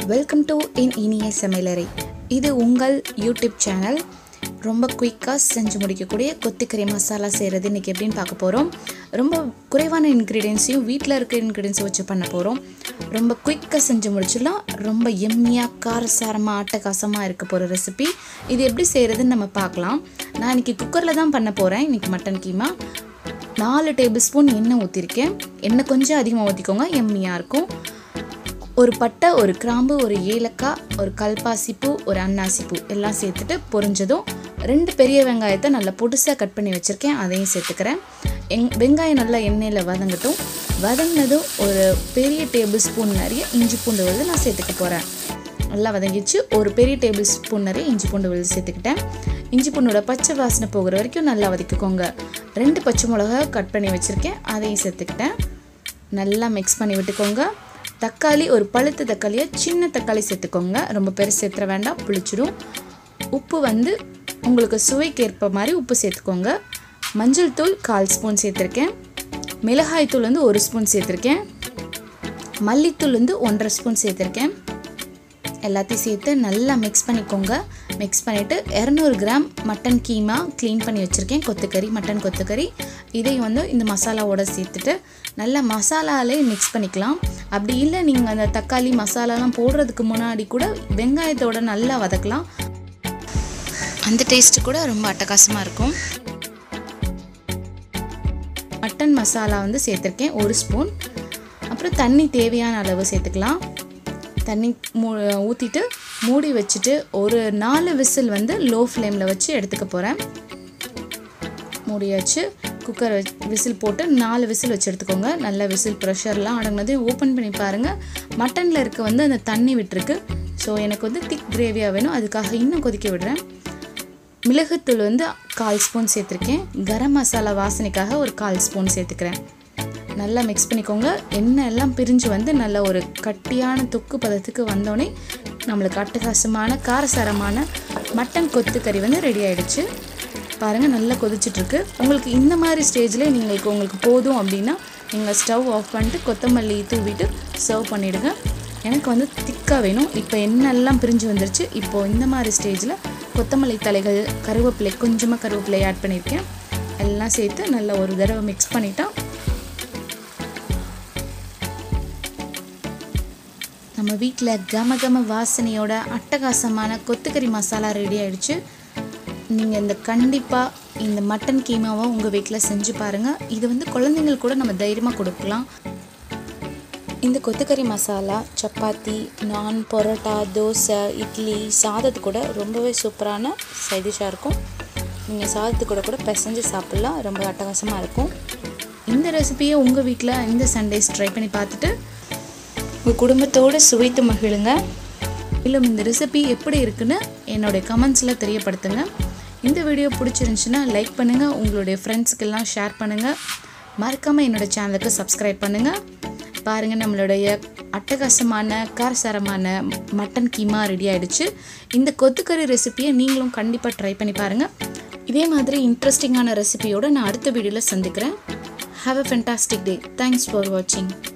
welcome to என் இனிய சமையலறை இது உங்கள் யூடியூப் சேனல் ரொம்ப குயிக்காக செஞ்சு முடிக்கக்கூடிய கொத்திக்கறி மசாலா செய்கிறது இன்றைக்கி எப்படின்னு பார்க்க போகிறோம் ரொம்ப குறைவான இன்க்ரீடியன்ஸையும் வீட்டில் இருக்க இன்க்ரீடியன்ஸை வச்சு பண்ண போகிறோம் ரொம்ப குயிக்காக செஞ்சு முடிச்சிடலாம் ரொம்ப எம்மியாக காரசாரமாக அட்டகாசமாக இருக்க போகிற ரெசிபி இது எப்படி செய்கிறதுன்னு நம்ம பார்க்கலாம் நான் இன்றைக்கி குக்கரில் தான் பண்ண போகிறேன் இன்றைக்கி மட்டன் கீமா நாலு டேபிள் ஸ்பூன் எண்ணெய் ஊற்றிருக்கேன் எண்ணெய் கொஞ்சம் அதிகமாக ஊற்றிக்கோங்க எம்மியாக இருக்கும் ஒரு பட்டை ஒரு கிராம்பு ஒரு ஏலக்காய் ஒரு கல்பாசிப்பூ ஒரு அன்னாசிப்பூ எல்லாம் சேர்த்துட்டு பொரிஞ்சதும் ரெண்டு பெரிய வெங்காயத்தை நல்லா பொடுசாக கட் பண்ணி வச்சுருக்கேன் அதையும் சேர்த்துக்கிறேன் எங் வெங்காயம் நல்லா எண்ணெயில் வதங்கட்டும் வதங்கினதும் ஒரு பெரிய டேபிள் ஸ்பூன் நிறைய இஞ்சி பூண்டு விழுது நான் சேர்த்துக்க போகிறேன் நல்லா வதங்கிச்சு ஒரு பெரிய டேபிள் ஸ்பூன் நிறைய இஞ்சி பூண்டு விழுது சேர்த்துக்கிட்டேன் இஞ்சி பூண்டோட பச்சை வாசனை போகிற வரைக்கும் நல்லா வதக்கிக்கோங்க ரெண்டு பச்சை மிளகா கட் பண்ணி வச்சுருக்கேன் அதையும் சேர்த்துக்கிட்டேன் நல்லா மிக்ஸ் பண்ணி விட்டுக்கோங்க தக்காளி ஒரு பழுத்த தக்காளியை சின்ன தக்காளி சேர்த்துக்கோங்க ரொம்ப பெருசு சேர்த்துற வேண்டாம் புளிச்சிடும் உப்பு வந்து உங்களுக்கு சுவைக்கு ஏற்ப மாதிரி உப்பு சேர்த்துக்கோங்க மஞ்சள் தூள் கால் ஸ்பூன் சேர்த்துருக்கேன் மிளகாய் தூள் வந்து ஒரு ஸ்பூன் சேர்த்துருக்கேன் மல்லித்தூள் வந்து ஒன்றரை ஸ்பூன் சேர்த்துருக்கேன் எல்லாத்தையும் சேர்த்து நல்லா மிக்ஸ் பண்ணிக்கோங்க மிக்ஸ் பண்ணிவிட்டு இரநூறு கிராம் மட்டன் கீமா க்ளீன் பண்ணி வச்சுருக்கேன் கொத்துக்கறி மட்டன் கொத்துக்கறி இதையும் வந்து இந்த மசாலாவோட சேர்த்துட்டு நல்லா மசாலாலே மிக்ஸ் பண்ணிக்கலாம் அப்படி இல்லை நீங்கள் அந்த தக்காளி மசாலாலாம் போடுறதுக்கு முன்னாடி கூட வெங்காயத்தோட நல்லா வதக்கலாம் அந்த டேஸ்ட்டு கூட ரொம்ப அட்டகாசமாக இருக்கும் மட்டன் மசாலா வந்து சேர்த்துருக்கேன் ஒரு ஸ்பூன் அப்புறம் தண்ணி தேவையான அளவு சேர்த்துக்கலாம் தண்ணி மூ ஊற்றிட்டு மூடி வச்சுட்டு ஒரு நாலு விசில் வந்து லோ ஃப்ளேமில் வச்சு எடுத்துக்க போகிறேன் மூடி வச்சு குக்கர் விசில் போட்டு நாலு விசில் வச்சு எடுத்துக்கோங்க நல்ல விசில் ப்ரெஷர்லாம் அடங்கினதையும் ஓப்பன் பண்ணி பாருங்கள் மட்டனில் இருக்க வந்து அந்த தண்ணி விட்டுருக்கு ஸோ எனக்கு வந்து திக் கிரேவியாக வேணும் அதுக்காக இன்னும் கொதிக்க விடுறேன் மிளகுத்தூள் வந்து கால் ஸ்பூன் சேர்த்துருக்கேன் கரம் மசாலா வாசனைக்காக ஒரு கால் ஸ்பூன் சேர்த்துக்கிறேன் நல்லா மிக்ஸ் பண்ணிக்கோங்க எண்ணெய் எல்லாம் பிரிஞ்சு வந்து நல்ல ஒரு கட்டியான தொக்கு பதத்துக்கு வந்தோடனே நம்மளுக்கு அட்டகாசமான காரசாரமான மட்டன் கொத்துக்கறி வந்து ரெடி ஆகிடுச்சு பாருங்கள் நல்லா கொதிச்சிட்ருக்கு உங்களுக்கு இந்த மாதிரி ஸ்டேஜில் நீங்கள் உங்களுக்கு போதும் அப்படின்னா நீங்கள் ஸ்டவ் ஆஃப் பண்ணிட்டு கொத்தமல்லி தூவிட்டு சர்வ் பண்ணிவிடுங்க எனக்கு வந்து திக்காக வேணும் இப்போ எண்ணெய்லாம் பிரிஞ்சு வந்துருச்சு இப்போது இந்த மாதிரி ஸ்டேஜில் கொத்தமல்லி தலைகள் கருவேப்பிலை கொஞ்சமாக கருவேப்பிலை ஆட் பண்ணியிருக்கேன் எல்லாம் சேர்த்து நல்லா ஒரு தடவை மிக்ஸ் பண்ணிட்டா நம்ம வீட்டில் கம கம வாசனையோட அட்டகாசமான கொத்துக்கறி மசாலா ரெடி ஆயிடுச்சு நீங்கள் இந்த கண்டிப்பாக இந்த மட்டன் கீமாவை உங்கள் வீட்டில் செஞ்சு பாருங்கள் இது வந்து குழந்தைங்களுக்கு கூட நம்ம தைரியமாக கொடுக்கலாம் இந்த கொத்துக்கறி மசாலா சப்பாத்தி நான் பரோட்டா தோசை இட்லி சாதத்து கூட ரொம்பவே சூப்பரான சைடிஷாக இருக்கும் நீங்கள் சாதத்து கூட கூட பிசைஞ்சு சாப்பிட்லாம் ரொம்ப அட்டகாசமாக இருக்கும் இந்த ரெசிபியை உங்கள் வீட்டில் இந்த சண்டேஸ் ட்ரை பண்ணி பார்த்துட்டு உங்கள் குடும்பத்தோடு சுவைத்து மகிழுங்க மேலும் இந்த ரெசிபி எப்படி இருக்குன்னு என்னுடைய கமெண்ட்ஸில் தெரியப்படுத்துங்க இந்த வீடியோ பிடிச்சிருந்துச்சுன்னா லைக் பண்ணுங்கள் உங்களுடைய ஃப்ரெண்ட்ஸுக்கெல்லாம் ஷேர் பண்ணுங்கள் மறக்காமல் என்னோடய சேனலுக்கு சப்ஸ்கிரைப் பண்ணுங்கள் பாருங்கள் நம்மளுடைய அட்டகாசமான காரசாரமான மட்டன் கீமா ரெடி ஆகிடுச்சு இந்த கொத்துக்கறி ரெசிப்பியை நீங்களும் கண்டிப்பாக ட்ரை பண்ணி பாருங்கள் இதே மாதிரி இன்ட்ரெஸ்டிங்கான ரெசிபியோடு நான் அடுத்த வீடியோவில் சந்திக்கிறேன் have a fantastic day thanks for வாட்சிங்